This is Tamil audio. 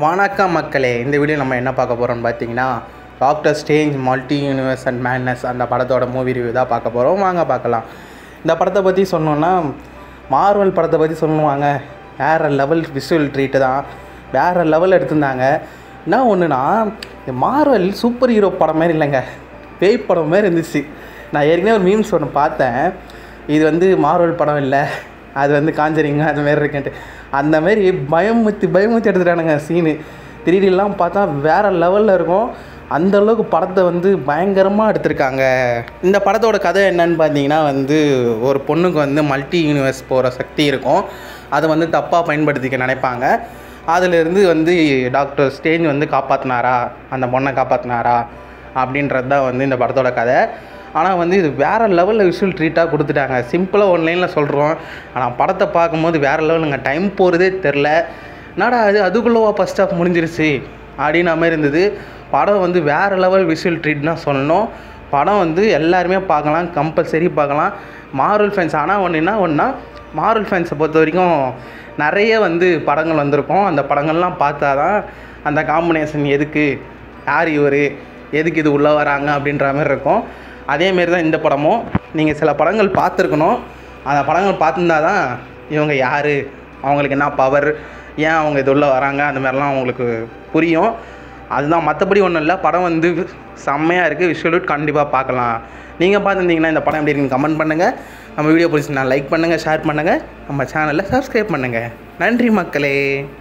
வணக்கம் மக்களே இந்த வீடியோ நம்ம என்ன பார்க்க போகிறோம்னு பார்த்தீங்கன்னா doctor strange multiverse and madness அந்த படத்தோட மூவி ரிவ்யூ தான் பார்க்க போகிறோம் வாங்க பார்க்கலாம் இந்த படத்தை பற்றி சொன்னோன்னா மார்வல் படத்தை பற்றி சொல்லுவாங்க வேறு லெவல் விஷுவல் ட்ரீட்டு தான் வேறு லெவல் எடுத்திருந்தாங்க என்ன ஒன்றுனா இந்த மார்வல் சூப்பர் ஹீரோ படம் மாதிரி இல்லைங்க பேய் படம் மாதிரி இருந்துச்சு நான் ஏற்கனவே ஒரு மீம்ஸ் ஒன்று பார்த்தேன் இது வந்து மார்வல் படம் இல்லை அது வந்து காஞ்சரிங்க அது மாதிரி இருக்குன்ட்டு அந்த மாதிரி பயமுத்தி பயமுத்தி எடுத்துட்டானுங்க சீனு த்ரீடிலாம் பார்த்தா வேறு லெவலில் இருக்கும் அந்த அளவுக்கு படத்தை வந்து பயங்கரமாக எடுத்திருக்காங்க இந்த படத்தோட கதை என்னன்னு பார்த்தீங்கன்னா வந்து ஒரு பொண்ணுக்கு வந்து மல்டி யூனிவர்ஸ் போகிற சக்தி இருக்கும் அதை வந்து தப்பாக பயன்படுத்திக்க நினைப்பாங்க அதிலிருந்து வந்து டாக்டர் ஸ்டேஞ்ச் வந்து காப்பாற்றினாரா அந்த பொண்ணை காப்பாற்றினாரா அப்படின்றது தான் வந்து இந்த படத்தோட கதை ஆனால் வந்து இது வேறு லெவலில் விஷுவல் ட்ரீட்டாக கொடுத்துட்டாங்க சிம்பிளாக ஒன்லைனில் சொல்கிறோம் ஆனால் படத்தை பார்க்கும்போது வேறு லெவலுங்க டைம் போகிறதே தெரில என்னடா அது அதுக்குள்ளவா ஃபஸ்ட் ஹாஃப் முடிஞ்சிருச்சு அப்படின்ன மாதிரி இருந்தது படம் வந்து வேறு லெவல் விஷுவல் ட்ரீட் தான் சொல்லணும் படம் வந்து எல்லாருமே பார்க்கலாம் கம்பல்சரி பார்க்கலாம் மார்வல் ஃபேன்ஸ் ஆனால் ஒன்று என்ன ஒன்றா மார்வல் ஃபேன்ஸை பொறுத்த வரைக்கும் நிறைய வந்து படங்கள் வந்திருக்கும் அந்த படங்கள்லாம் பார்த்தா தான் அந்த காம்பினேஷன் எதுக்கு யார் இவர் எதுக்கு இது உள்ளே வராங்க அப்படின்ற மாதிரி இருக்கும் அதேமாரி தான் இந்த படமும் நீங்கள் சில படங்கள் பார்த்துருக்கணும் அந்த படங்கள் பார்த்துருந்தா தான் இவங்க யார் அவங்களுக்கு என்ன பவர் ஏன் அவங்க இது உள்ளே வராங்க அந்த மாதிரிலாம் அவங்களுக்கு புரியும் அதுதான் மற்றபடி ஒன்றும் இல்லை படம் வந்து செம்மையாக இருக்குது விஷுவல் கண்டிப்பாக பார்க்கலாம் நீங்கள் பார்த்துருந்தீங்கன்னா இந்த படம் எப்படி இருக்குன்னு கமெண்ட் பண்ணுங்கள் நம்ம வீடியோ பிடிச்சிருந்தா லைக் பண்ணுங்கள் ஷேர் பண்ணுங்கள் நம்ம சேனலில் சப்ஸ்கிரைப் பண்ணுங்கள் நன்றி மக்களே